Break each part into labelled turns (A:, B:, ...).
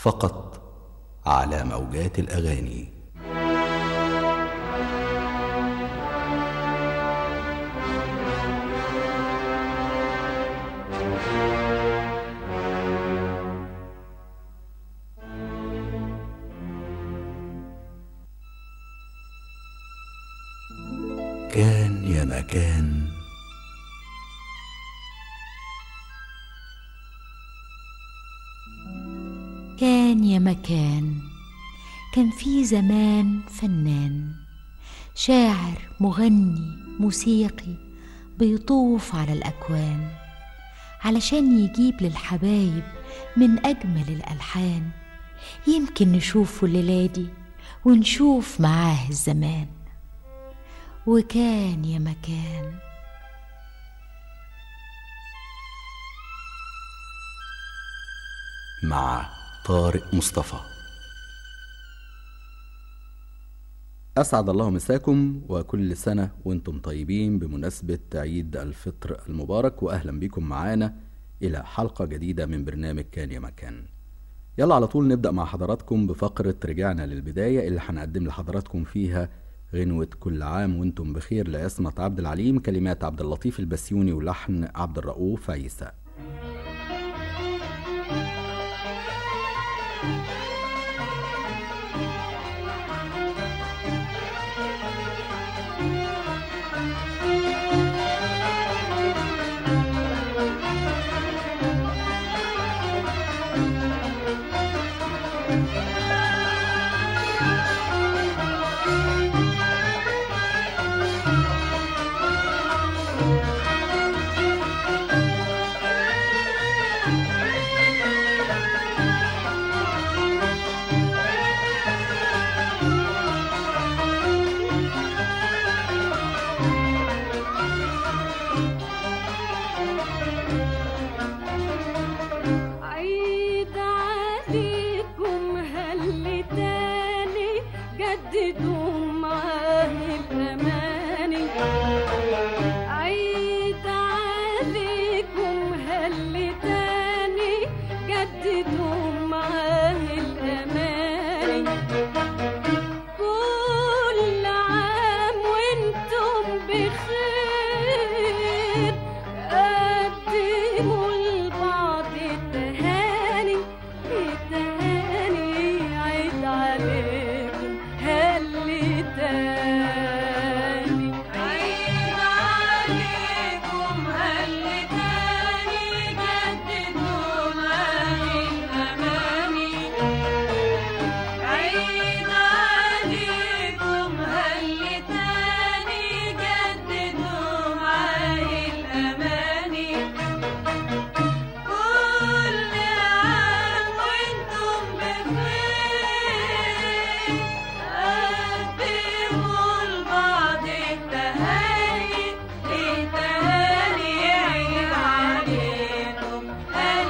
A: فقط على موجات الاغاني كان يا مكان
B: كان يا مكان كان في زمان فنان شاعر مغني موسيقي بيطوف على الأكوان علشان يجيب للحبايب من أجمل الألحان يمكن نشوفه الليلة دي ونشوف معاه الزمان وكان يا مكان
A: مع طارق مصطفى أسعد الله مساكم وكل سنة وانتم طيبين بمناسبة عيد الفطر المبارك وأهلا بكم معانا إلى حلقة جديدة من برنامج كان يا مكان يلا على طول نبدأ مع حضراتكم بفقرة رجعنا للبداية اللي هنقدم لحضراتكم فيها غنوة كل عام وانتم بخير لعصمت عبد العليم كلمات عبد اللطيف البسيوني ولحن عبد الرؤوف عيسى
C: عيد عليكم هل تاني جددوا معاه الأماني عيد عليكم هل تاني جددوا معاه الأماني كل عام وانتم بخير قدموا لبعض التهاني التهاني عيد عليكم هل تاني عيد عليكم هل تاني جددوا معاي الأماني عيد عليكم هل تاني جددوا معاي الأماني كل عام وانتم بخير قدموا لبعض التهاني التهاني عيد عليكم هل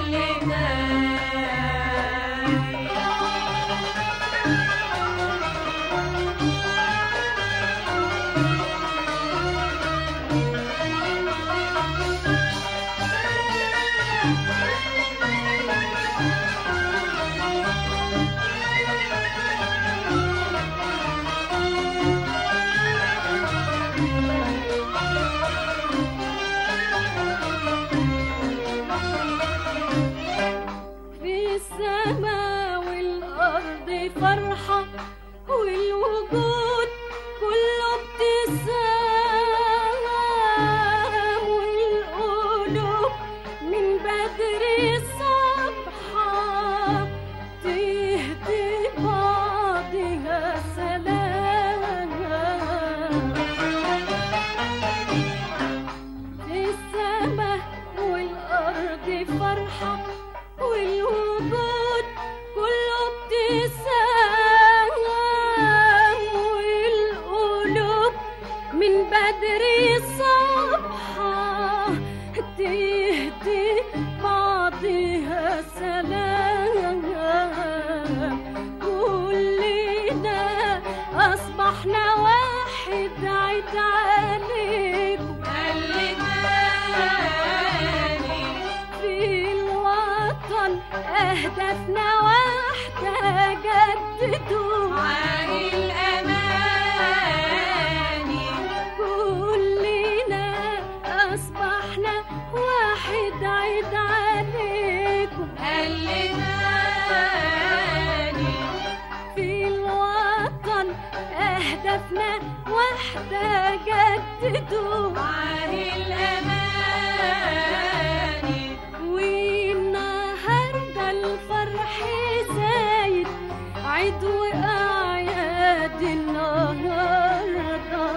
C: في السماء والأرض فرحة والوجود كله ابتسام والقلوب من بدري صبحة تهدي بعضها سلام في السماء والأرض فرحة والوجود كله ابتسام والقلوب من بدري صبحة تهدي بعضها سلام كلنا أصبحنا واحد عيد عليكم في الوطن الوطن أهدافنا واحدة جددوا
D: عاهي الأماني
C: كلنا أصبحنا واحد عيد عليكم
D: هلتاني
C: في الوطن أهدافنا واحدة جددوا
D: عاهي الأماني
C: والنهاردة الفرح زايد عيد وأعياد النهاردة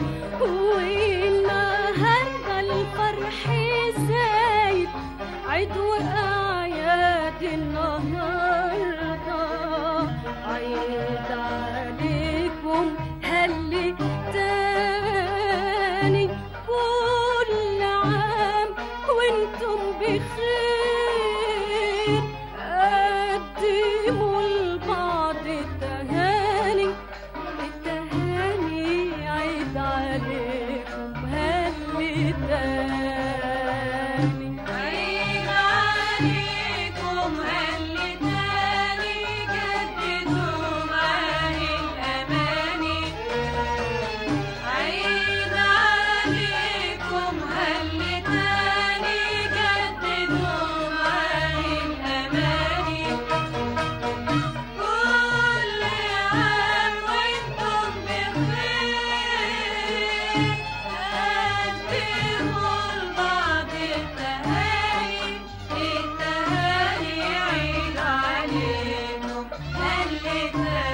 C: والنهاردة الفرح زايد عيد وأعياد النهاردة عيد عليكم هلي تاني كل عام وانتم بخير قدموا لبعض التهاني التهاني عيد عليكم هلي تاني
D: عيد عليكم هلتاني جددوا معاهي الأماني عيد عليكم هلتاني جددوا معاهي الأماني كل عام وانتم بخير قدموا لبعض التهاني التهاني عيد عليكم هلتاني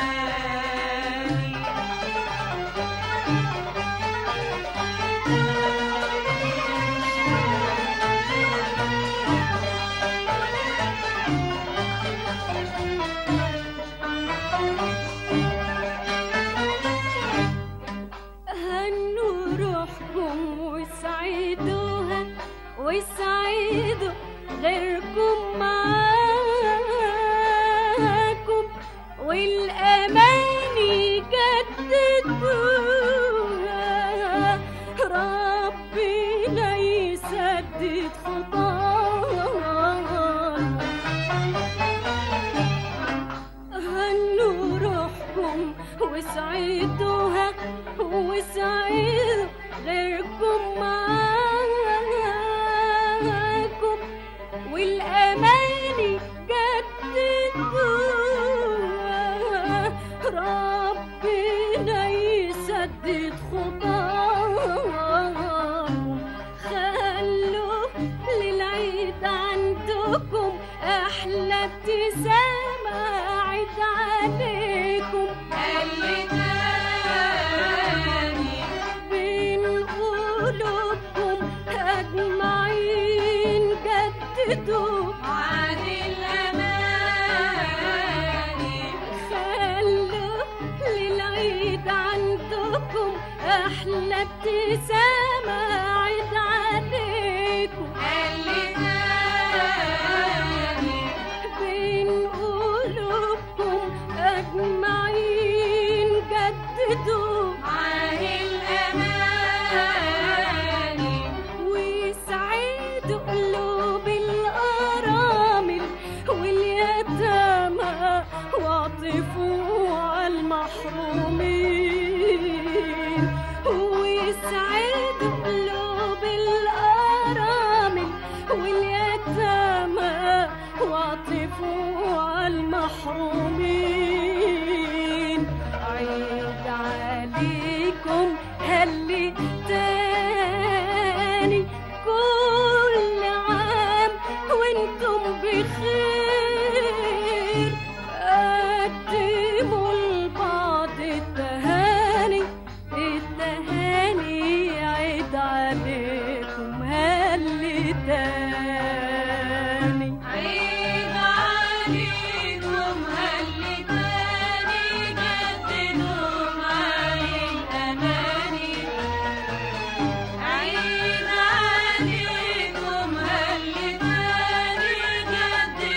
C: هنوا روحكم وسعيدوها وسعيدوا غيركم معاكم والأماني جددوها ربنا يسدد خطاها هنوا روحكم وسعيدوها وسعيدوا غيركم معاكم والأماني جددوها ربنا يسدد خطاهم خلوا للعيد عندكم أحلى ابتسامة عيد عليكم
D: هلتاني
C: بين قلوبكم أجمعين جددوا
D: عاد الأماني
C: خلوا للعيد عندكم أحلى ابتسامة عيد عليكم
D: هلتاني
C: بين قلوبكم أجمعين جددوا
D: عاهي الأماني
C: ويسعدوا قلوب الأرامل واليتامى واعطفوا على المحرومين ويسعدوا قلوب الأرامل واليتامى واعطفوا على المحرومين عيد عليكم هلي تاني كل عام وانتم بخير قدموا لبعض التهاني التهاني عيد عليكم هلي تاني
D: عيد عليكم هلتاني جددوا معاي الأماني عيد عليكم هلتاني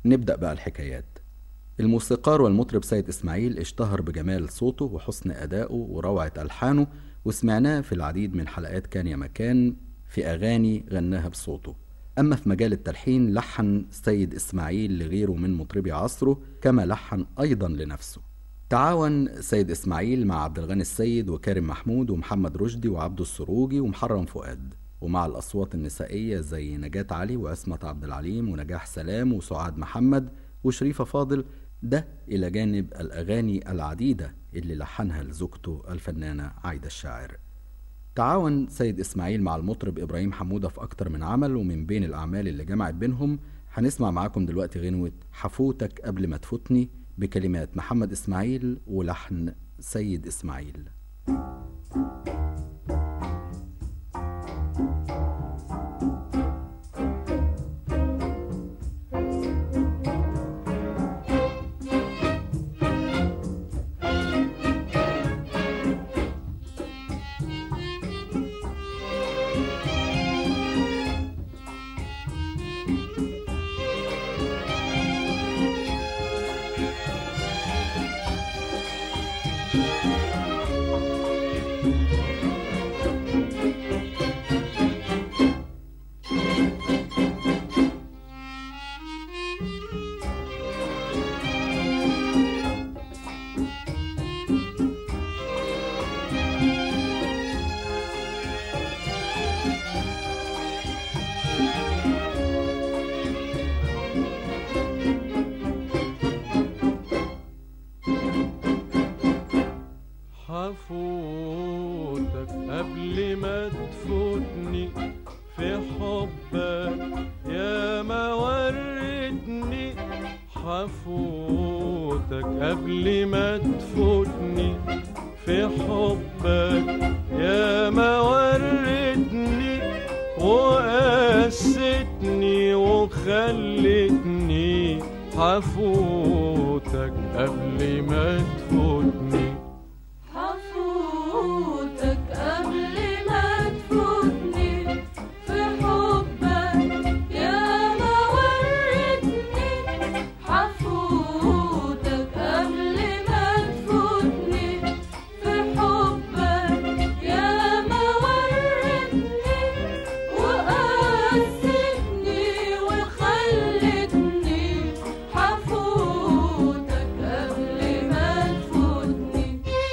A: نبدأ بقى الحكايات الموسيقار والمطرب سيد إسماعيل اشتهر بجمال صوته وحسن أدائه وروعة ألحانه وسمعناه في العديد من حلقات كان يا مكان في أغاني غناها بصوته أما في مجال التلحين لحن سيد إسماعيل لغيره من مطربي عصره كما لحن أيضا لنفسه تعاون سيد إسماعيل مع عبد الغني السيد وكريم محمود ومحمد رشدي وعبد السروجي ومحرم فؤاد ومع الأصوات النسائية زي نجاة علي وعصمة عبد العليم ونجاح سلام وسعاد محمد وشريفة فاضل ده إلى جانب الأغاني العديدة اللي لحنها لزوجته الفنانة عايدة الشاعر تعاون سيد إسماعيل مع المطرب إبراهيم حمودة في أكتر من عمل ومن بين الأعمال اللي جمعت بينهم هنسمع معاكم دلوقتي غنوة حفوتك قبل ما تفوتني بكلمات محمد إسماعيل ولحن سيد إسماعيل
E: حفوتك قبل ما تفوتني في حبك يا ما ورتني حفوتك قبل ما تفوتني في حبك يا ما ورتني وقستني وخلتني حفوتك قبل ما تفوتني
D: حفوتك قبل ما تفوتني في حبك يا ما ورتني حفوتك قبل ما تفوتني في حبك يا ما ورتني وقستني وخلتني حفوتك قبل ما تفوتني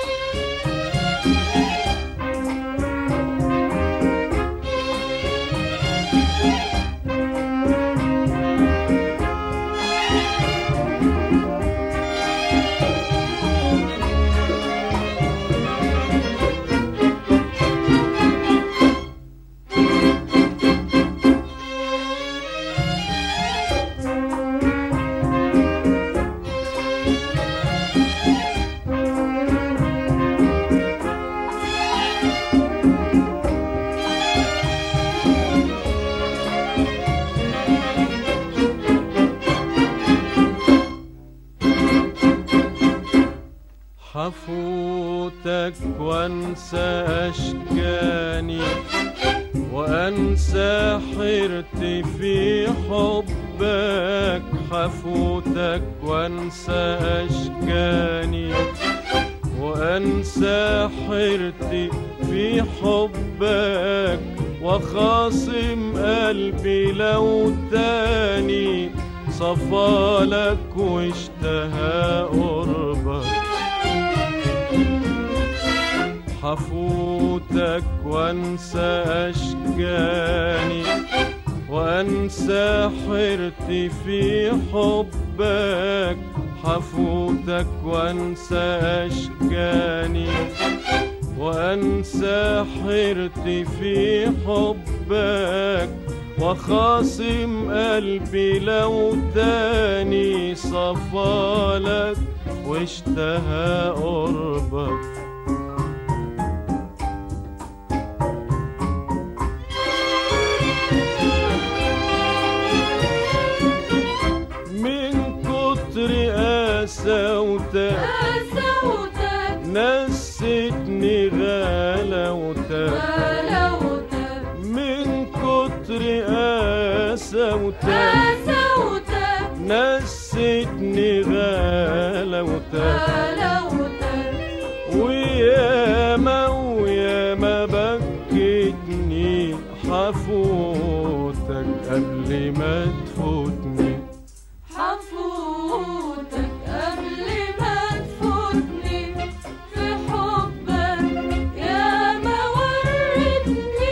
E: حفوتك وانسى اشكاني وانسى حيرتي في حبك حفوتك وانسى اشكاني وانسى حيرتي في حبك وخاصم قلبي لو تاني صفالك واشتهى قربك حفوتك وانسى اشجاني وانسى حيرتي في حبك حفوتك وانسى اشجاني وانسى حيرتي في حبك وخاصم قلبي لو تاني صفالك واشتهى قربك من كتر قساوتك
D: قسوتك
E: نستني غلاوتك
D: غلاوتك
E: من كتر قساوتك
D: قسوتك
E: نستني غلاوتك
D: غلاوتك
E: وياما وياما بكتني حفوتك قبل ما تفوتني
D: حفوتك قبل ما تفوتني في حبك يا ما ورتني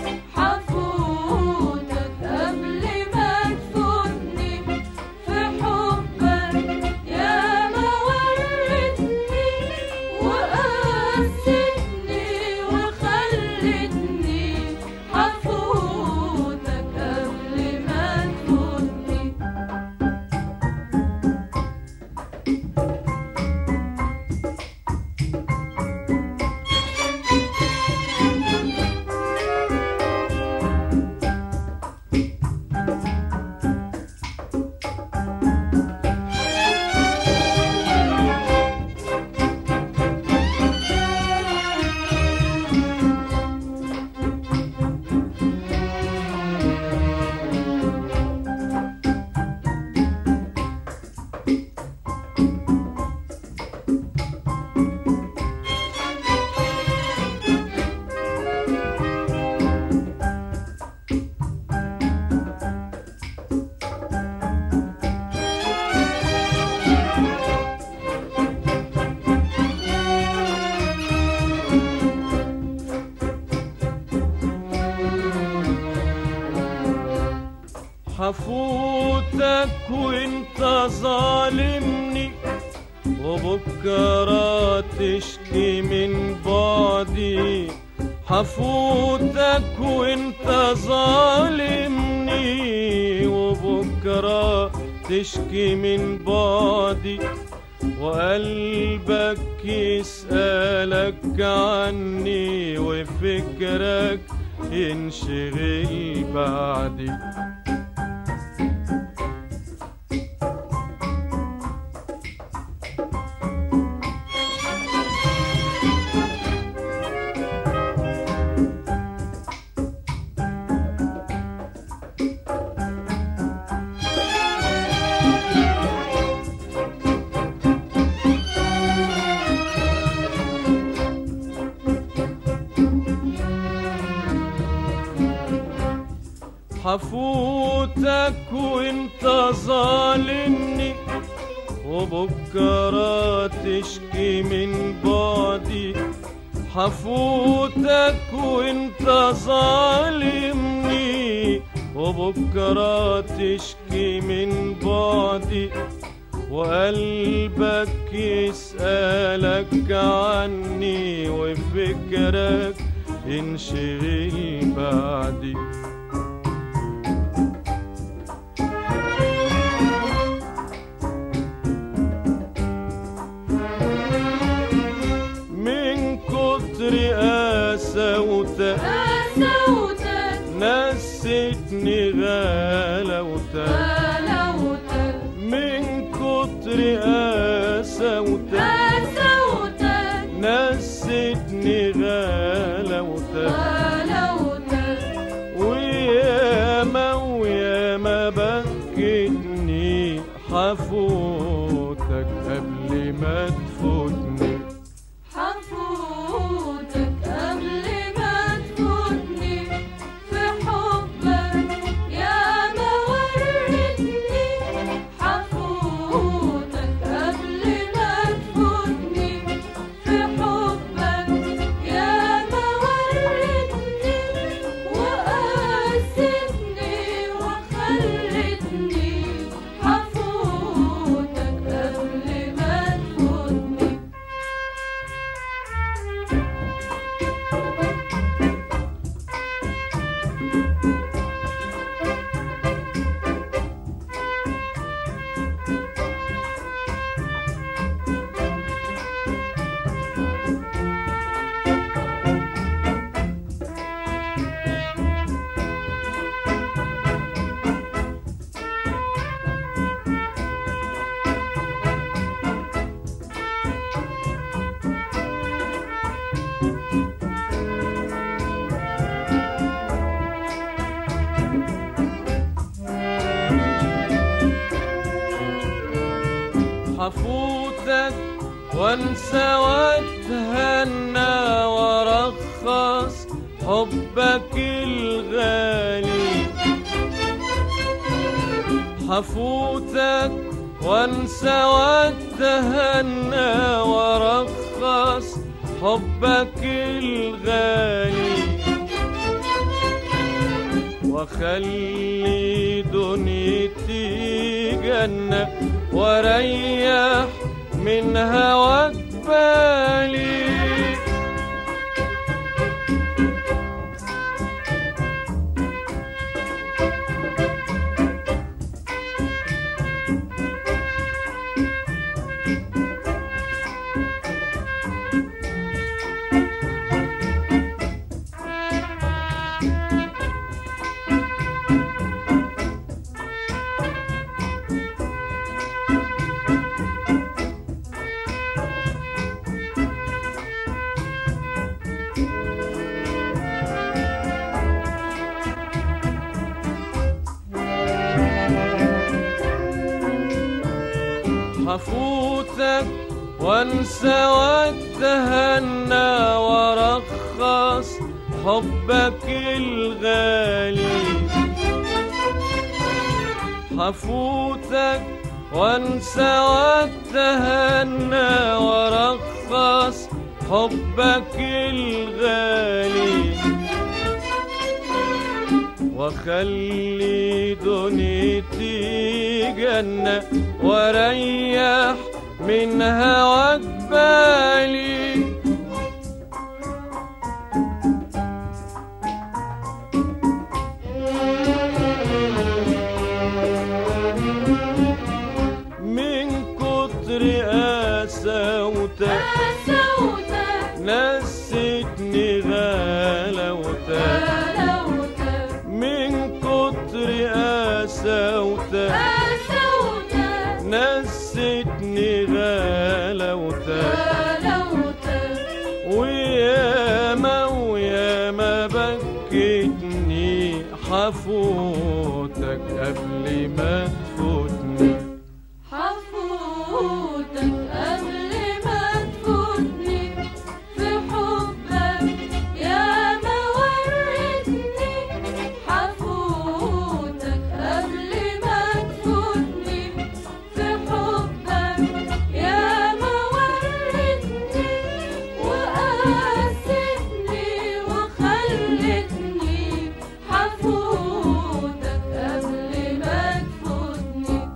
D: حفوتك قبل ما تفوتني في حبك يا ما ورتني وقستني وخلتني حفوتك قبل ما تفوتني
E: حفوتك وانت ظالمني وبكرة تشكي من بعدي حفوتك وانت ظالمني وبكرة تشكي من بعدي وقلبك يسألك عني وفكرك ينشغل بعدي حفوتك وانت ظالمني وبكرة تشكي من بعدي حفوتك وانت ظالمني وبكرة تشكي من بعدي وقلبك يسألك عني وفكرك ينشغل بعدي من كتر قساوتك
D: قساوتك
E: نستني غلاوتك
D: غلاوتك
E: من كتر قساوتك
D: قساوتك
E: نستني غلاوتك
D: غلاوتك
E: وياما وياما بكتني حفوتك قبل ما تفوتني
D: حفوتك قبل ما تفوتني في حبك يا ما ورتني حفوتك قبل ما تفوتني في حبك يا ما ورتني وقستني وخلتني حفوتك
E: حفوتك وانسى واتهنى وارخص حبك الغالي حفوتك وانسى واتهنى وارخص حبك الغالي وخلي دنيتي جنة واريح من هواك بالي حفوتك وانسى واتهنى وارخص حبك الغالي حفوتك وانسى واتهنى وارخص حبك الغالي وخلي دنيتي جنة واريح من هواك بالي من كتر قساوتك
D: قسوتك
E: نستني غلاوتك
D: غلاوتك
E: من كتر قساوتك
D: قسوتك
E: نستني غلاوتك
D: غلاوتك
E: وياما وياما بكتني حفوتك قبل ما تفوتني
D: حفوتك قبل ما تفوتني في حبك يا ما وريتني حفوتك قبل ما تفوتني في حبك يا ما وريتني وقاستني وخلتني حفوتك قبل ما تفوتني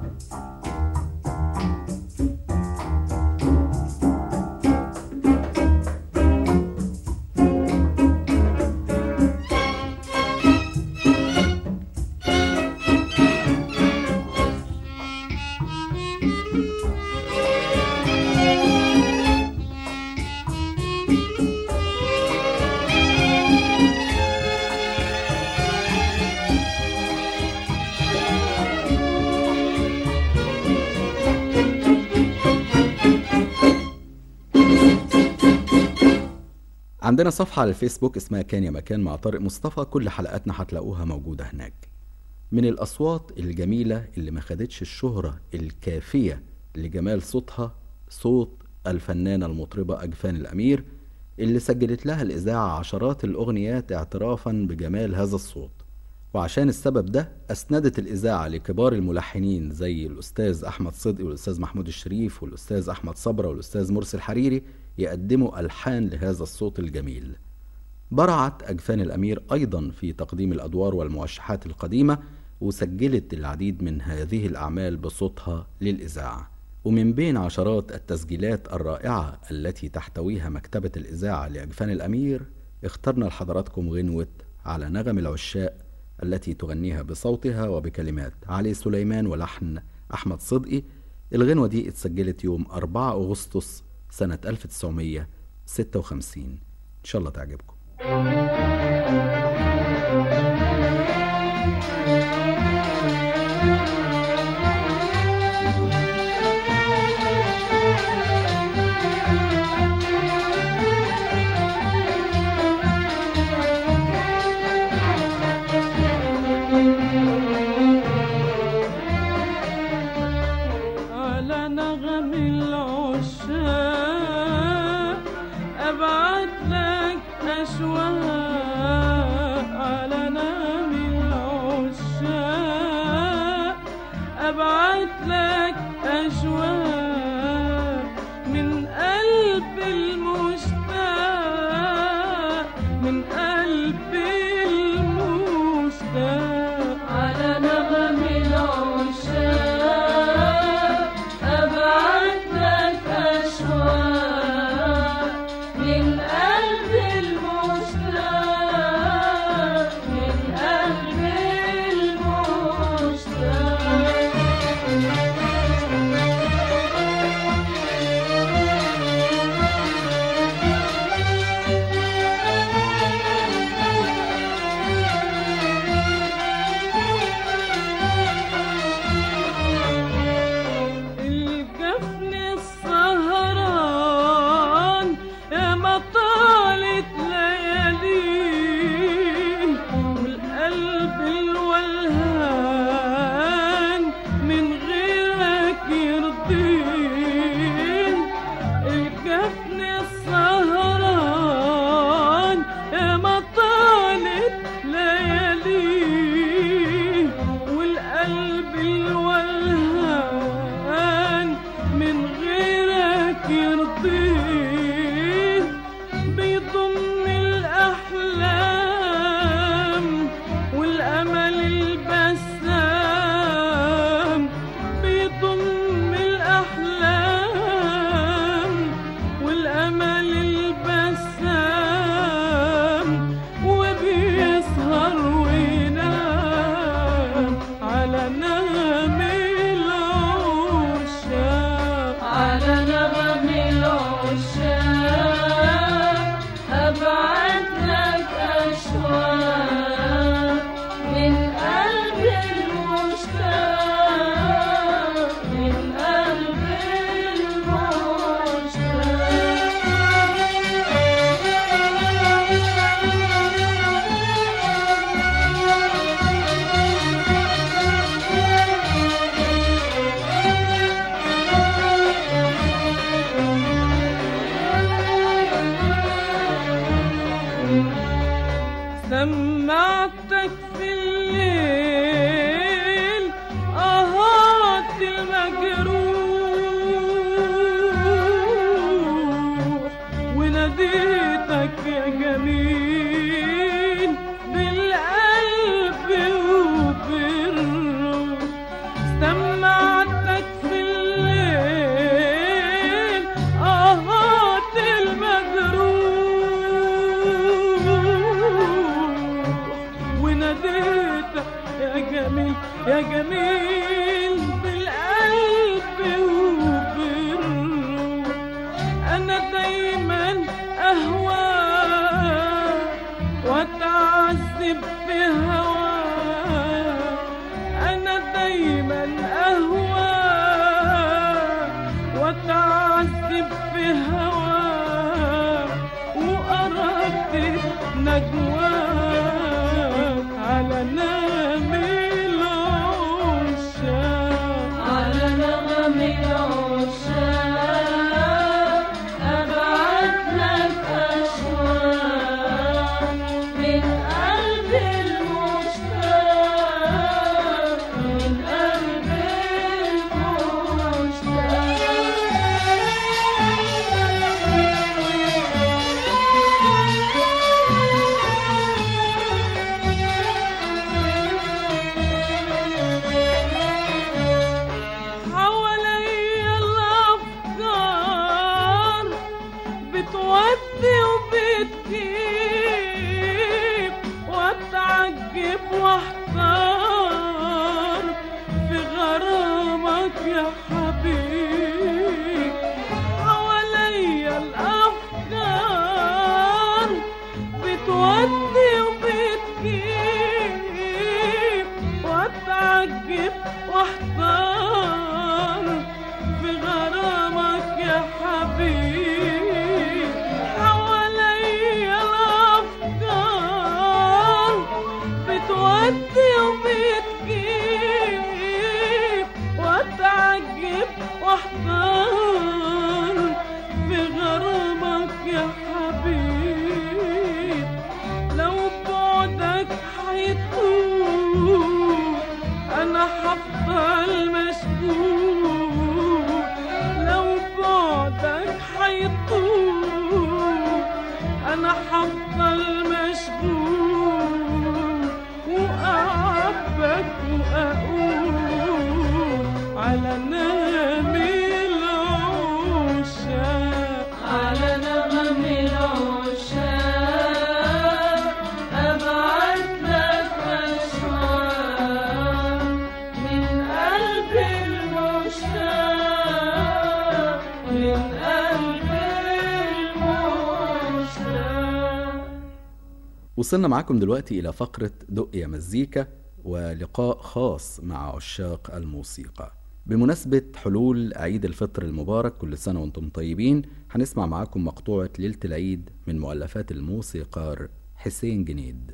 A: عندنا صفحة على الفيسبوك اسمها كان يا مكان مع طارق مصطفى كل حلقاتنا هتلاقوها موجودة هناك من الأصوات الجميلة اللي ما خدتش الشهرة الكافية لجمال صوتها صوت الفنانة المطربة أجفان الأمير اللي سجلت لها الإذاعة عشرات الأغنيات اعترافا بجمال هذا الصوت وعشان السبب ده أسندت الإذاعة لكبار الملحنين زي الأستاذ أحمد صدقي والأستاذ محمود الشريف والأستاذ أحمد صبرا والأستاذ مرسي الحريري يقدموا ألحان لهذا الصوت الجميل برعت أجفان الأمير أيضا في تقديم الأدوار والموشحات القديمة وسجلت العديد من هذه الأعمال بصوتها للإذاعة ومن بين عشرات التسجيلات الرائعة التي تحتويها مكتبة الإذاعة لأجفان الأمير اخترنا لحضراتكم غنوة على نغم العشاق التي تغنيها بصوتها وبكلمات علي سليمان ولحن أحمد صدقي الغنوة دي اتسجلت يوم 4 أغسطس سنة 1956 إن شاء الله تعجبكم
E: على نغم أشواق على نام العشاق أبعت لك أشواق من قلب المشتاق من قلب المشتاق
D: على نغم العشاق أبعت لك أشواق من قلب المشتاق من قلب المشتاق
E: الجفن السهران يا ما طالت لياليه والقلب الولهان من غيرك يرضيه الجفن السهران يا ما طالت لياليه والقلب الولهان من غيرك يرضيه بيضم الأحلام والأمل البسام بيضم الأحلام والأمل البسام وبيسهر وينام على نام العشاق
D: على نغم العشاق أبعت لك أشواق من قلب المشتاق من قلب
E: سمعتك في الليل أهات المجروح وناديتك يا جميل بالقلب وبالروح سمعتك في الليل أهات المجروح وناديتك يا جميل يا جميل بالقلب وبالروح أنا دايما أهواك وأتعذب في هواك أنا دايما أهواك وأتعذب في هواك وأردد نجواك على نام العشاق
D: على نغم العشاق أبعت لك أشواق من قلب المشتاق من قلب
E: حواليا الأفكار بتودي وبتجيب واتعجب واحتار في غرامك يا حبيب حواليا الأفكار بتودي وبتجيب واتعجب واحتار في غرامك يا حبيب حواليا الأفكار بتودي وبتجيب واتعجب واحتار في غرامك يا حبيب هفضل مشغول لو بعدك حيطول انا هفضل مشغول واعبك واقول على نغم العشاق
D: على نغم العشاق أبعت لك أشواق من قلب المشتاق من قلب المشتاق
A: وصلنا معاكم دلوقتي إلى فقرة دق يا مزيكا ولقاء خاص مع عشاق الموسيقى بمناسبة حلول عيد الفطر المبارك كل سنة وانتم طيبين هنسمع معاكم مقطوعة ليلة العيد من مؤلفات الموسيقار حسين جنيد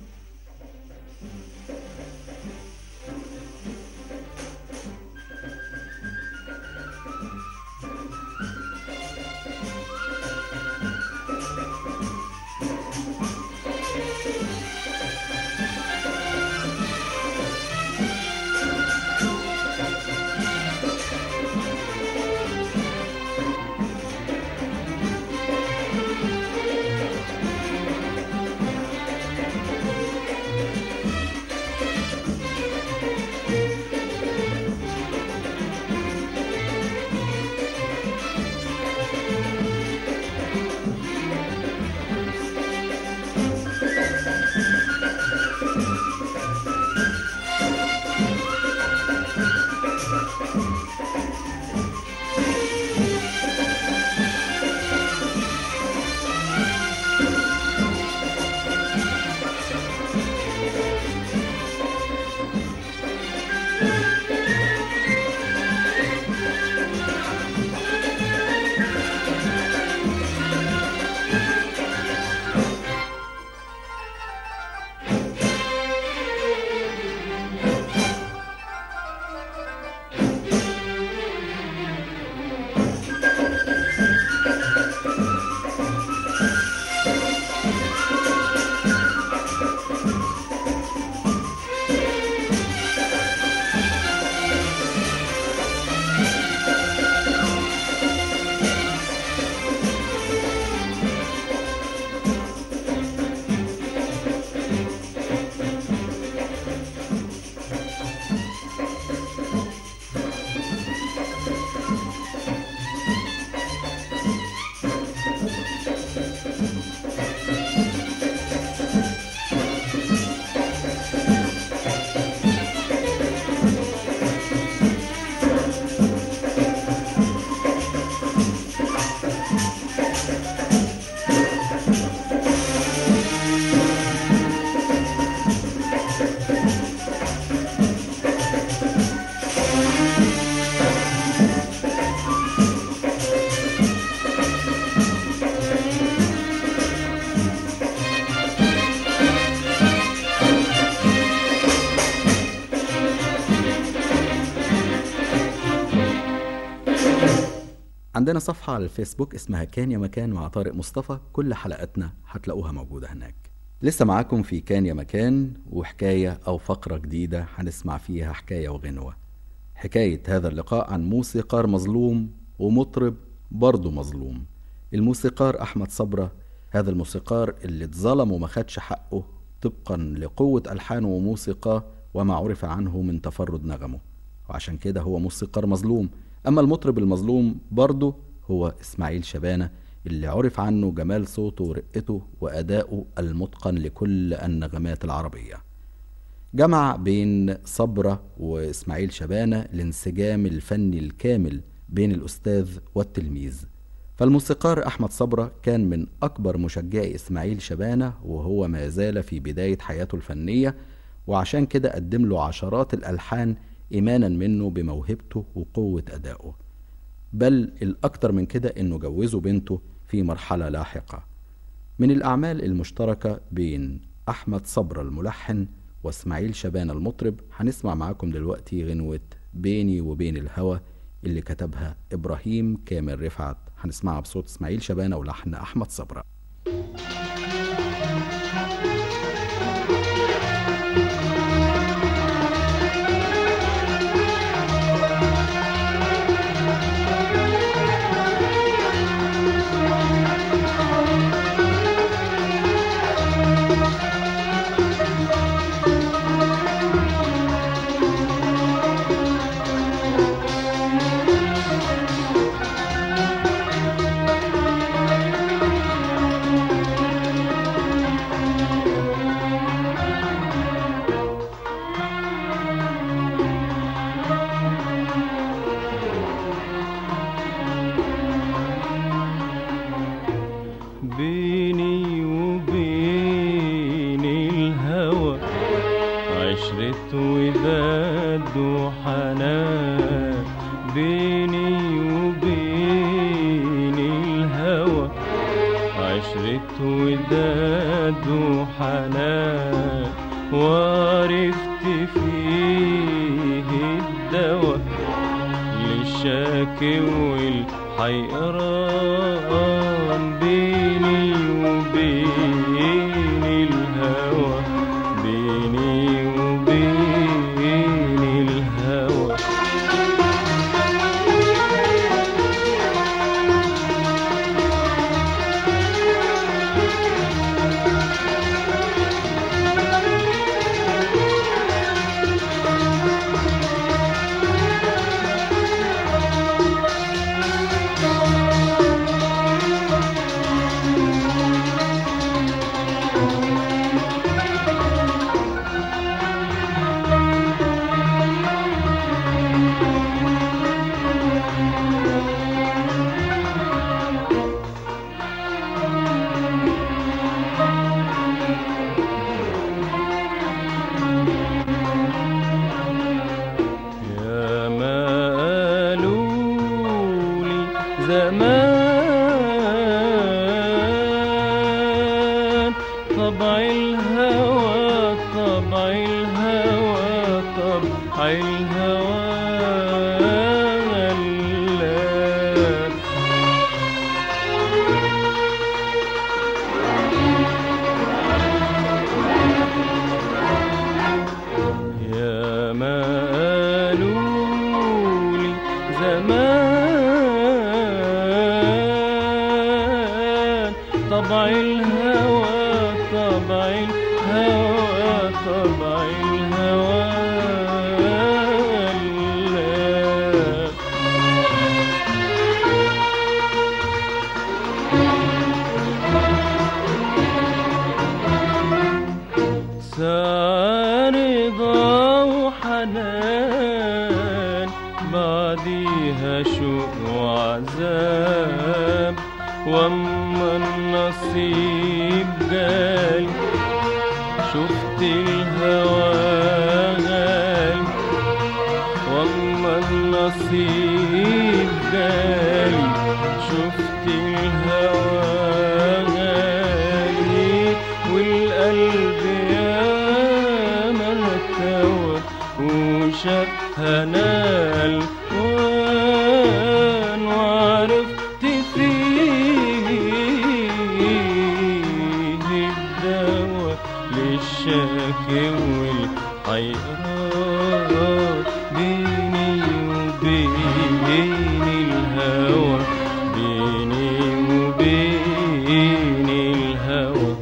A: عندنا صفحة على الفيسبوك اسمها كان يا مكان مع طارق مصطفى كل حلقاتنا هتلاقوها موجودة هناك لسه معاكم في كان يا مكان وحكاية أو فقرة جديدة هنسمع فيها حكاية وغنوة حكاية هذا اللقاء عن موسيقار مظلوم ومطرب برضه مظلوم الموسيقار أحمد صبرة هذا الموسيقار اللي اتظلم وما خدش حقه طبقا لقوة ألحانه وموسيقاه وما عرف عنه من تفرد نغمه وعشان كده هو موسيقار مظلوم أما المطرب المظلوم برضه هو إسماعيل شبانة اللي عرف عنه جمال صوته ورقته وأدائه المتقن لكل النغمات العربية جمع بين صبرة وإسماعيل شبانة الانسجام الفني الكامل بين الأستاذ والتلميذ فالموسيقار أحمد صبرة كان من أكبر مشجعي إسماعيل شبانة وهو ما زال في بداية حياته الفنية وعشان كده قدم له عشرات الألحان إيمانا منه بموهبته وقوة أدائه بل الأكتر من كده إنه جوزه بنته في مرحلة لاحقة من الأعمال المشتركة بين أحمد صبرة الملحن وإسماعيل شبان المطرب هنسمع معاكم دلوقتي غنوة بيني وبين الهوى اللي كتبها إبراهيم كامل رفعت هنسمعها بصوت إسماعيل شبانة ولحن أحمد صبرة
C: بيني
E: وحنان بيني وبين الهوى عشرة وداد وحنان وعرفت فيه الدواء للشاكي والحيران بيني وبين الهوى بيني وبين الهوى يا ما قالولي زمان طبع الهوى طبع الهوى طبع الهوى غلاب يا ما قالولي زمان طبع الهوى طبع الهوى طبع الهوى غلاب سارضة وحنان بعديها شوق وعذاب واما النصيب جالي شفت الهوى غالي واما النصيب جالي شفت الهوى غالي والقلب يا مرتوى وشاف هنال وان وعرفت فيه الدواء للشاكي والحيران بيني وبين الهوى بيني وبين الهوى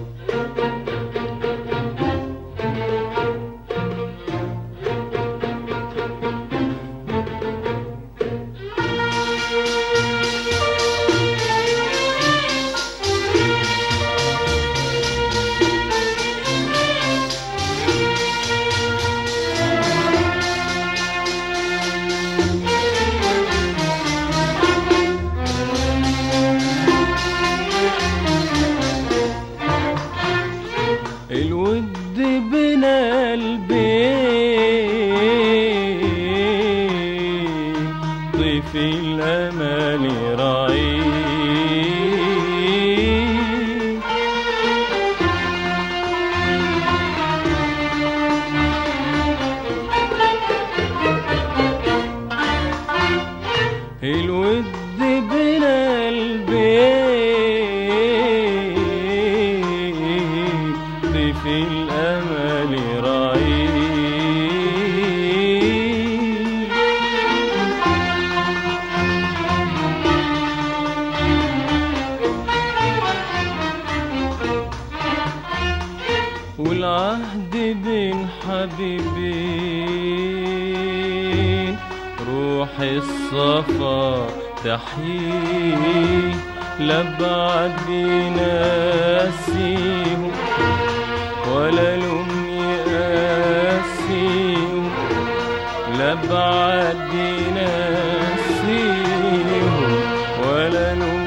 E: الود بنا البيت ضيف الامل رعيد الود بنا البيت ضيف الامل رعيد والعهد بين حبيبين روح الصفا تحييه لبعد ينسيهم ولا لوم يقاسيهم لبعد ينسيهم ولا لوم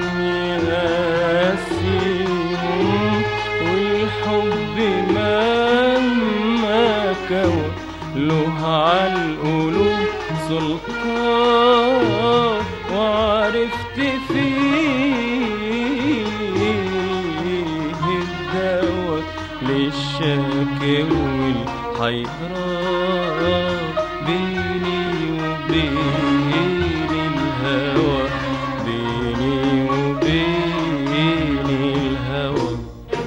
E: يقاسيهم والحب مهما كوى له عالقلوب سلطان وعرفت فيه الدواء للشاكي والحيران بيني وبين الهوى بيني وبين الهوى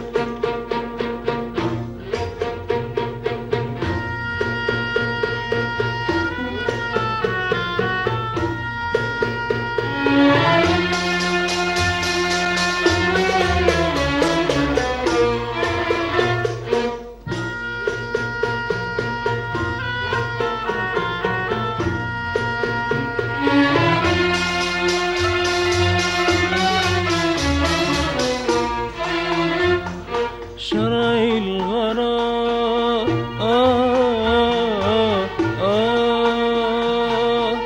E: شرع الغرام آه آه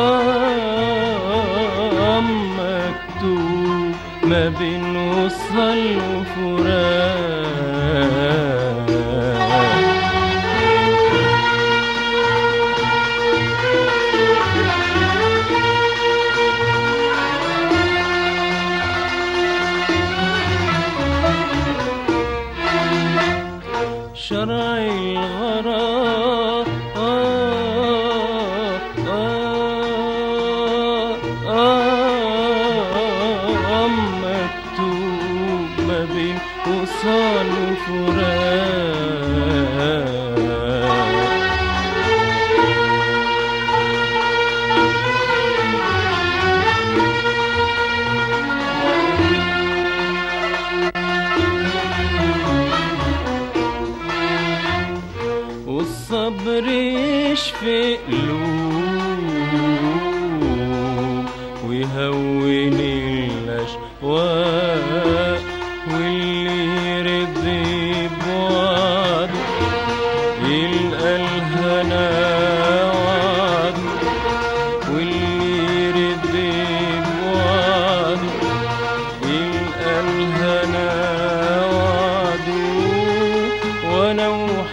E: آه مكتوب ما بين وصل وفراق شرع الغرام آه آه آه مكتوب ما بين وصال وفراق والصبر يشفي قلوب ويهون الأشواق واللي يرضي بوعده يلقى الهنا وعده واللي يرضي بوعده يلقى الهنا وعده وانا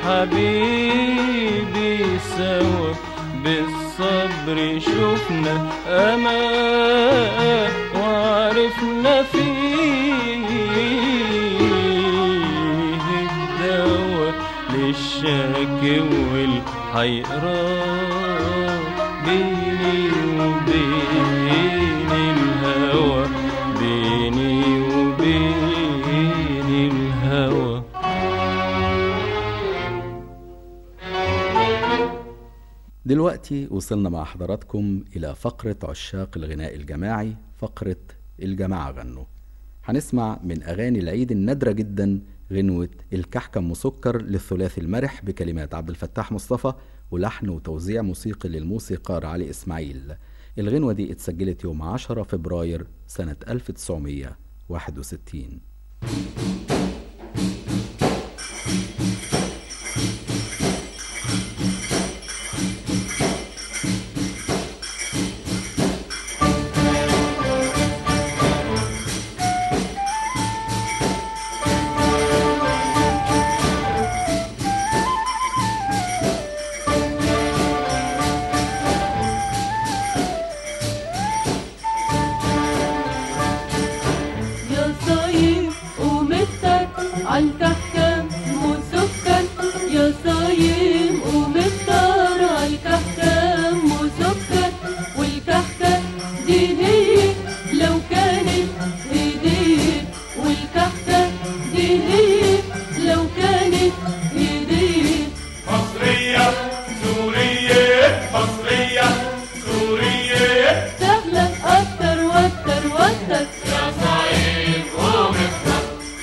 E: وحبيبي سوا بالصبر شفنا امان وعرفنا فيه الدواء للشاكي والحيران بيني وبين الهوى بيني وبين الهوى
A: دلوقتي وصلنا مع حضراتكم إلى فقرة عشاق الغناء الجماعي فقرة الجماعة غنوا هنسمع من أغاني العيد النادرة جدا غنوة الكحكم مسكر للثلاثي المرح بكلمات عبد الفتاح مصطفى ولحن وتوزيع موسيقي للموسيقار علي إسماعيل الغنوة دي اتسجلت يوم 10 فبراير سنة 1961
C: يا صايم ومفتك عالكحكم وسكر يا صايم ومفطر عالكحكم وسكر والكحكة دي هي لو كانت هدية والكحكة دي هي لو كانت هدية
F: مصرية سورية مصرية سورية
C: سهلة أكتر وأكتر وأكتر
F: يا صعيد ومفتح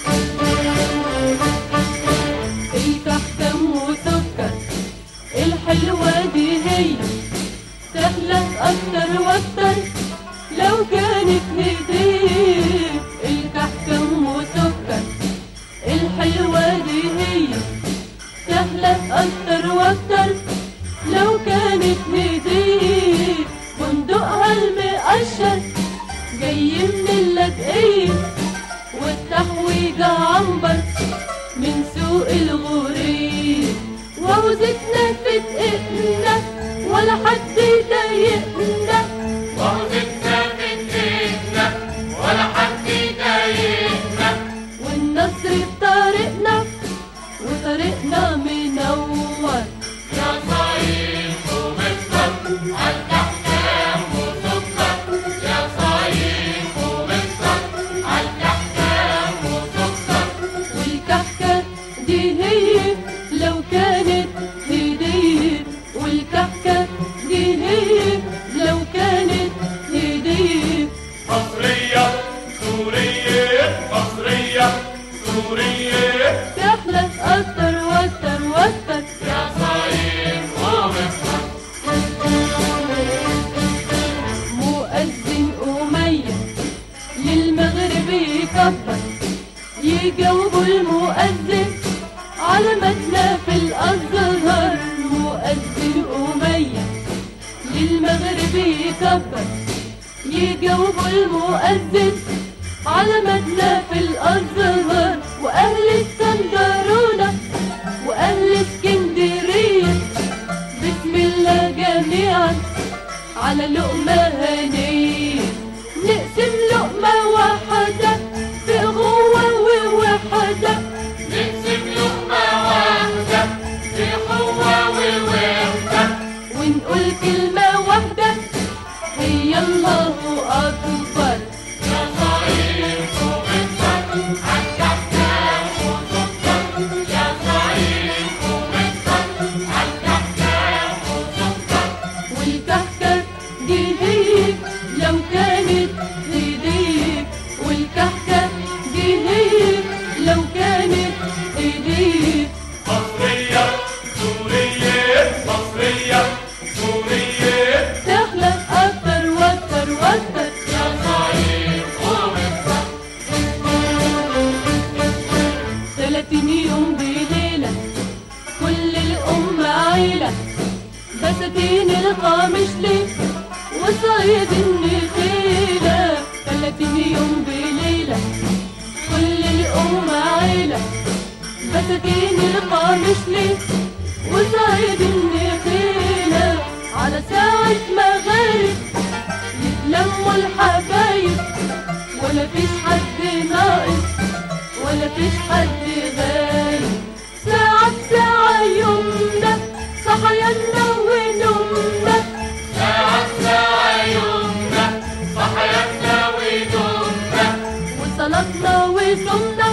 C: الكحكم وسكر الحلوة دي هي سهلة أكتر وأكتر لو كانت هدية الكحكم وسكر الحلوة دي هي سهلة أكتر وأكتر لو كانت هدية بندقها المقشر جاي من اللاذقية والتحويجة عنبر من سوق الغورية وعوزتنا في دقيقنا ولا حد يضايقنا
F: وعودتنا في ايدنا ولا حد يضايقنا
C: والنصر في طريقنا وطريقنا منور
F: يا صايم ومفطر عالأحكام وسكر يا صايم ومفطر عالأحكام وسكر
C: والكحكة دي هي لو كانت هدية والكحكة دي هي لو كانت هدية
F: مصرية سورية مصرية سورية
C: تحلى أكتر وأكتر وأكتر
F: يا صايم ومفطر
C: مؤذن أمية للمغرب يكبر يجاوبوا المؤذن على متنا في الأزهر مؤذن أمية للمغرب يكبر يجاوبوا المؤذن على متنا في الأزهر وأهل اسكندرونة وأهل اسكندرية بسم الله جميعا على لقمة هنية نقسم لقمة واحدة في قوة ووحدة
F: نقسم لقمة واحدة في قوة ووحدة
C: ونقول كلمة واحدة هي الله أكبر
F: يا صايم ومفطر عالأحكام وسكر يا صايم ومفطر عالأحكام وسكر
C: والكحكة دي هي لو كانت هدية والكحكة دي هي لو كانت هدية
F: مصرية سورية مصرية سورية
C: تحلى أكتر وأكتر وأكتر
F: يا صايم ومفطر
C: ثلاثين يوم بليلة كل الأمة عيلة بساتين القامش ليه وصايد النخيلة ثلاثين يوم بليلة كل الأمة عيلة بساتين القامش ليه وصايد النخيلة على ساعة مغارب يتلموا الحبايب ولا فيش حد ناقص ولا فيش حد غايب ساعة بساعة يومنا صحينا ونومنا
F: ساعة ساعة يومنا صحياتنا ونومنا
C: وصلاتنا وصومنا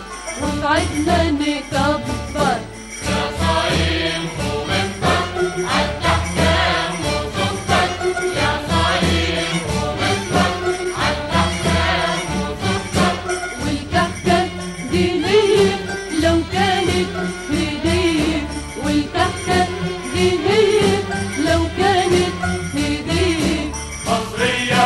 C: وقعدنا نكبر
F: يا صايم ومفطر عالأحكام وسكر يا صايم ومفطر عالأحكام وسكر
C: والكحكة دي هي لو كانت هدية والكحكة دي هي لو كانت هدية
F: مصرية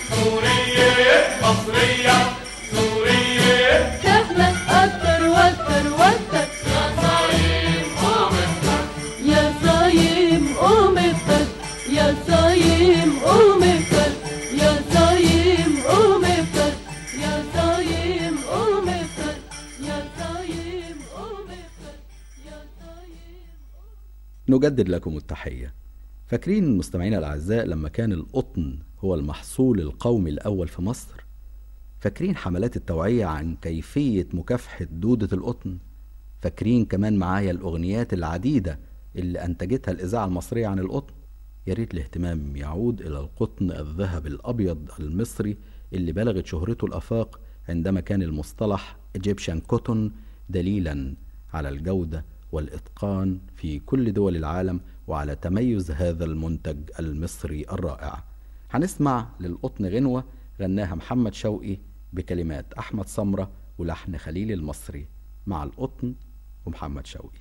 F: سورية مصرية سورية
C: تحلى أكتر وأكتر وأكتر
F: يا صايم ومفطر
C: يا صايم قوم افطر يا صايم قوم افطر يا صايم قوم افطر يا صايم قوم افطر يا صايم قوم افطر يا صايم
A: نجدد لكم التحية فاكرين مستمعينا الأعزاء لما كان القطن هو المحصول القومي الأول في مصر فاكرين حملات التوعية عن كيفية مكافحة دودة القطن فاكرين كمان معايا الأغنيات العديدة اللي أنتجتها الإذاعة المصرية عن القطن يا ريت الاهتمام يعود إلى القطن الذهب الأبيض المصري اللي بلغت شهرته الآفاق عندما كان المصطلح Egyptian Cotton دليلا على الجودة والإتقان في كل دول العالم وعلى تميز هذا المنتج المصري الرائع هنسمع للقطن غنوة غناها محمد شوقي بكلمات أحمد سمرة ولحن خليل المصري مع القطن ومحمد شوقي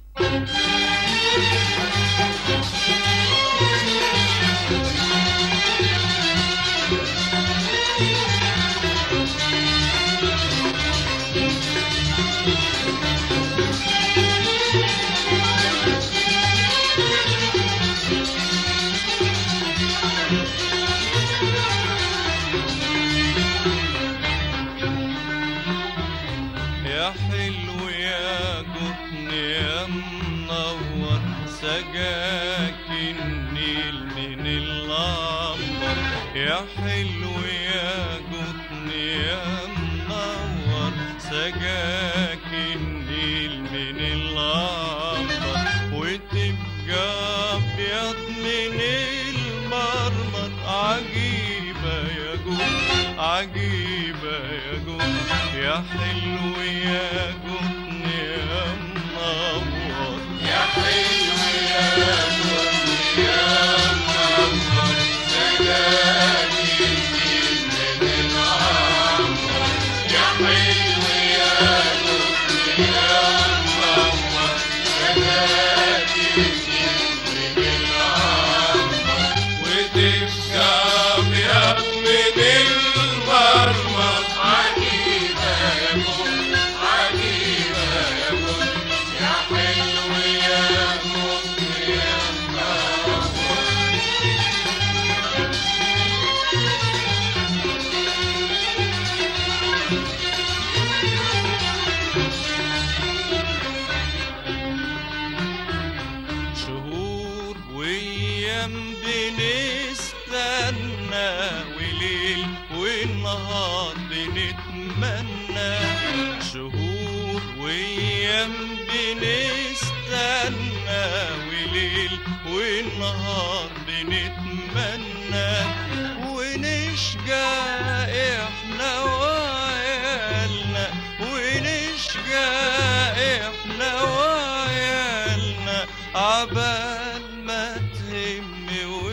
E: يا حلو يا قطن يا منور سجاك النيل يا حلو يا قطن يا منور سجاك النيل من العنبر وتبقى ابيض من المرمر عجيبة يا جود عجيبة يا جود يا حلو يا قطن يا منور
F: يا حلو يا قطن يا منور سجاني من العنبر يا حلو يا قطن يا منور سجاني من العنبر وتبقى ابيض من المرمر عجيبة يا قطن عجيبة يا قطن يا حلو يا قطن يا منور
E: شهور وايام بنستنى وليل ونهار بنتمنى شهور وايام بنستنى وليل ونهار بنتمنى ونشجع احنا وعيالنا ونشجع احنا وعيالنا عبال ما تهم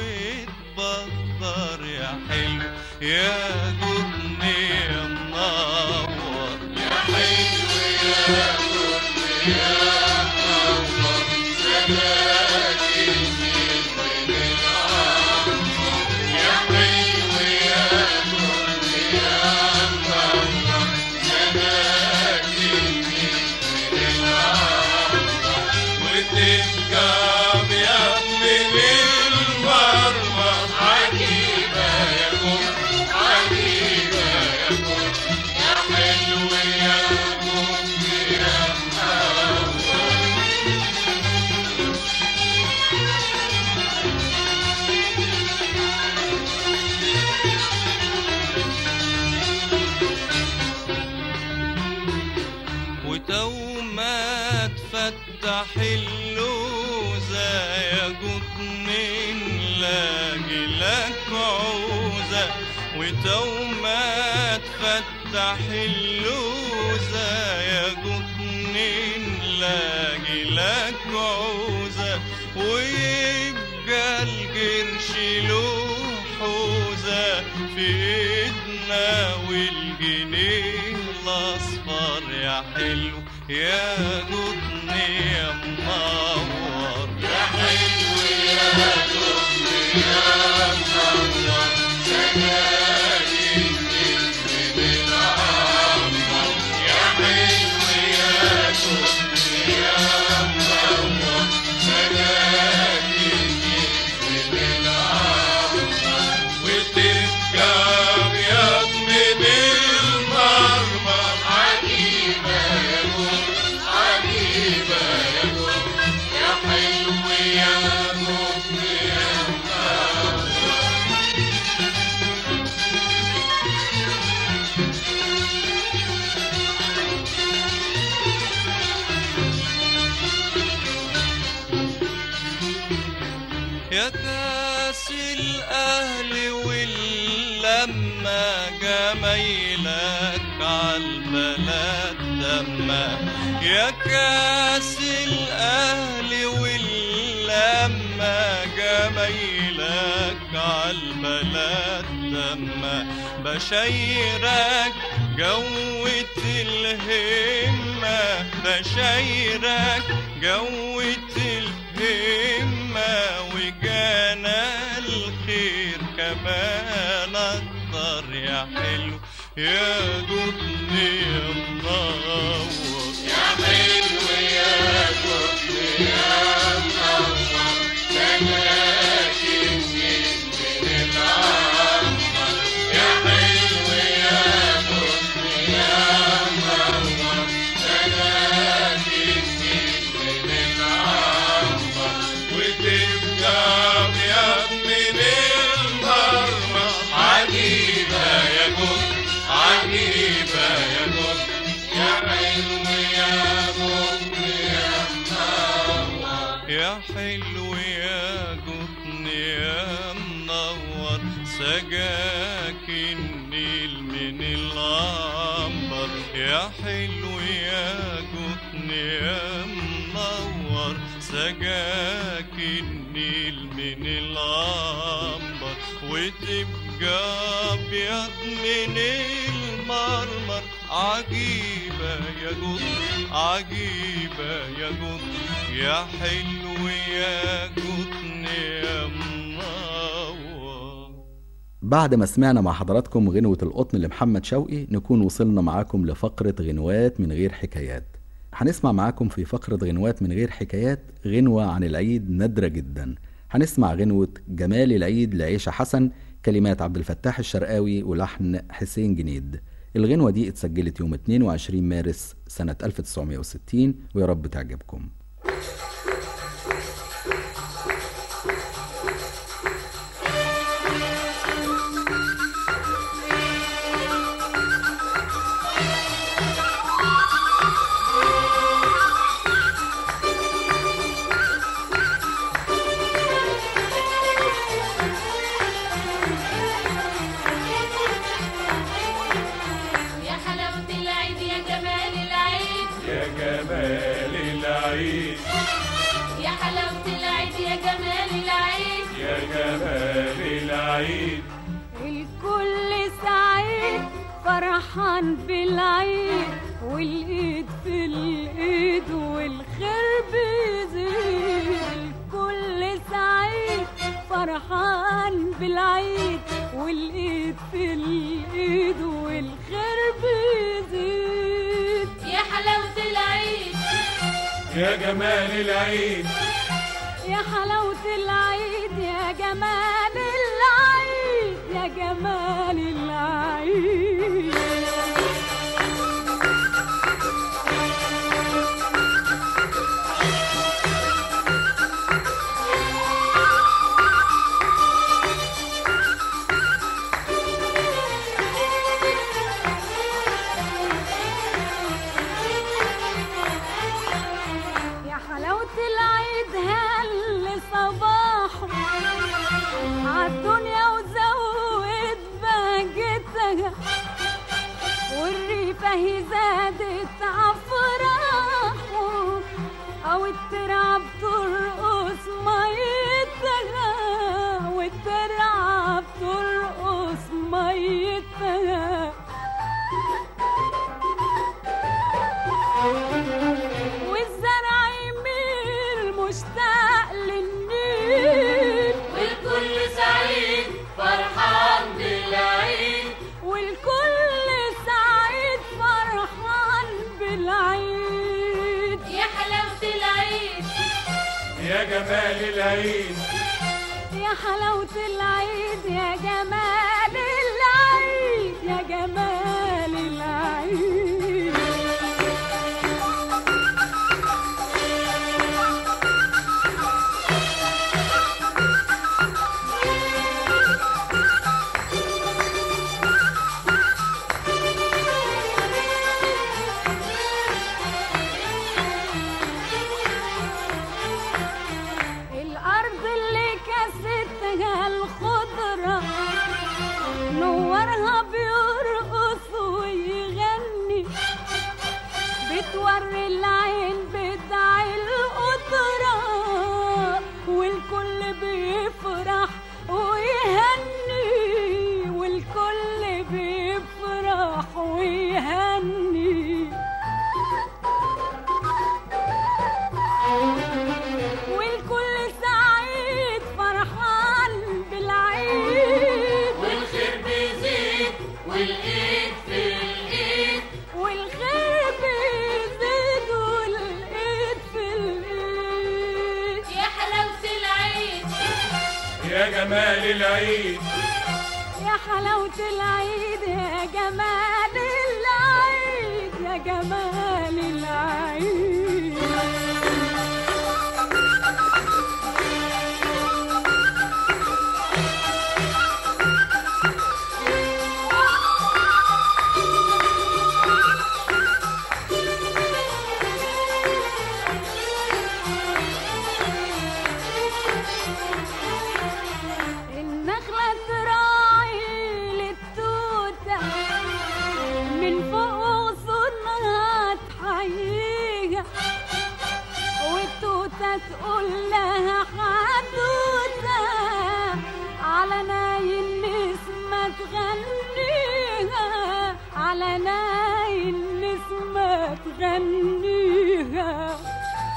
E: وتبطر يا حلو يا جبن يا منور
F: يا حلو يا قطن يا منور سجاني من العنبر يا حلو يا قطن يا منور سجاني من العنبر وتبقى ابيض من المرمر عجيبة يا قطن عجيبة يا قطن يا حلو يا قطن يا منور
E: وتو ما تفتح اللوزة يا جبن نلاقي لك عوزة وتو ما تفتح اللوزة يا جبن نلاقي لك عوزة ويبقى القرش له حوزة في ايدنا والجنيه الاصفر يا حلو يا جبن يا منور
F: يا حلو يا قطن يا منور سجاني من العنبر يا حلو يا قطن يا منور سجاني من العنبر وتبقى ابيض من المرمر عجيبة يا قطن عجيبة يا قطن يا حلو يا قطن يا منور
E: يا كاس الأهل واللمة جمايلك عالبلد دمة يا كاس الأهل واللمة جمايلك عالبلد دمة بشيرك جوة الهمة بشيرك جوة الهمة وجانا الخير كمان أكتر يا حلو يا جبن يا منور
F: يا حلو يا قطن يا منور سجاني من العنبر يا حلو يا قطن يا منور سجاني من العنبر وتبقى ابيض من المرمر
E: منور سجاك النيل من العنبر يا حلو يا جبن يا منور سجاك النيل من العنبر وتبقى ابيض من المرمر عجيبة يا جبن عجيبة يا جبن يا حلو يا جبن يا منور
A: بعد ما سمعنا مع حضراتكم غنوة القطن لمحمد شوقي نكون وصلنا معاكم لفقرة غنوات من غير حكايات هنسمع معاكم في فقرة غنوات من غير حكايات غنوة عن العيد نادرة جدا هنسمع غنوة جمال العيد لعيشة حسن كلمات عبد الفتاح الشرقاوي ولحن حسين جنيد الغنوة دي اتسجلت يوم 22 مارس سنة 1960 ويا رب تعجبكم
C: يا حلاوة العيد يا جمال العيد
F: يا جمال العيد
C: يا حلاوة العيد يا جمال العيد
F: يا جمال العيد
G: الكل سعيد فرحان بالعيد والايد في الايد والخير بيزيد الكل سعيد فرحان بالعيد والايد في الايد والخير بيزيد
C: يا حلاوة العيد
F: يا جمال العيد
G: يا حلاوة العيد يا جمال العيد يا جمال العيد يا حلاوة العيد هل صباحه عالدنيا وزود بهجتها والريفة هي زادت عفراحه أو الترعة بترقص ميتها والترعة بترقص ميتها والزرع يميل مشتاق للنيل
C: والكل سعيد فرحان بالعيد
G: والكل سعيد فرحان بالعيد
C: يا حلاوة العيد
F: يا جمال العيد
G: يا حلاوة العيد يا جمال العيد يا جمال العيد الأرض اللي كستها الخضرة نورها بيرقص ويغني بتوري العين بدع القدرة والكل بيفرح ويهني والكل بيفرح ويهني والكل سعيد فرحان بالعيد
C: والخير بيزيد والايد في الايد
G: والخير بيزيد والايد في الايد
C: يا حلاوة العيد
F: يا جمال العيد
G: يا حلاوة العيد يا جمال العيد يا جمال العيد النخلة ترى على ناي النسمة تغنيها على ناي النسمة تغنيها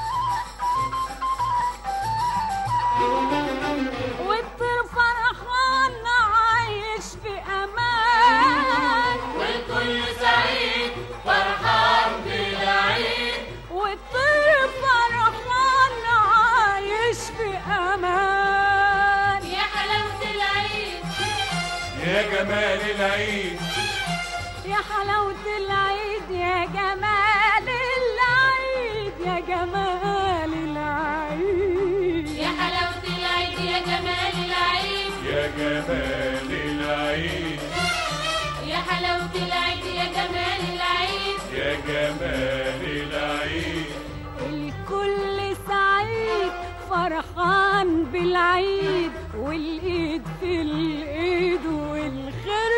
G: والطير فرحان عايش في امان
D: والكل سعيد فرحان بالعيد
G: والطير فرحان عايش في امان
D: يا حلاوة العيد
F: يا جمال العيد
G: يا حلاوة العيد يا جمال العيد يا جمال العيد
D: يا حلاوة العيد يا جمال العيد
F: يا جمال العيد
D: يا حلاوة العيد يا جمال العيد
F: يا جمال العيد
G: الكل سعيد فرحان بالعيد والايد في الايد والخير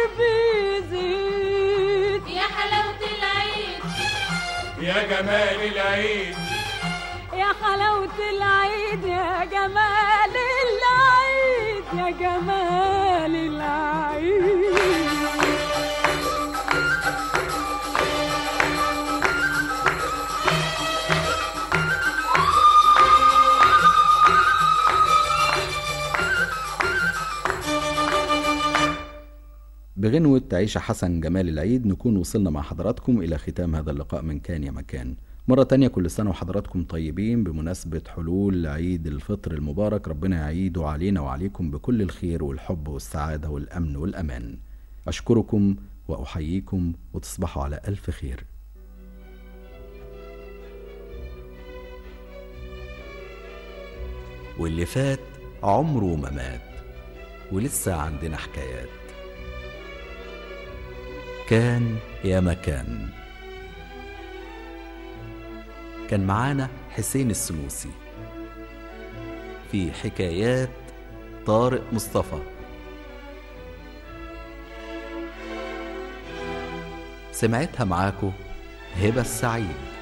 G: بيزيد
D: يا حلاوة العيد
F: يا جمال العيد
G: يا حلاوة العيد يا جمال العيد يا جمال العيد
A: بغنوة عيشة حسن جمال العيد نكون وصلنا مع حضراتكم إلى ختام هذا اللقاء من كان يا مكان مرة تانية كل سنة وحضراتكم طيبين بمناسبة حلول عيد الفطر المبارك ربنا يعيده علينا وعليكم بكل الخير والحب والسعادة والأمن والأمان أشكركم وأحييكم وتصبحوا على ألف خير واللي فات عمره ما مات ولسه عندنا حكايات كان يا مكان كان معانا حسين السنوسي في حكايات طارق مصطفى سمعتها معاكو هبة السعيد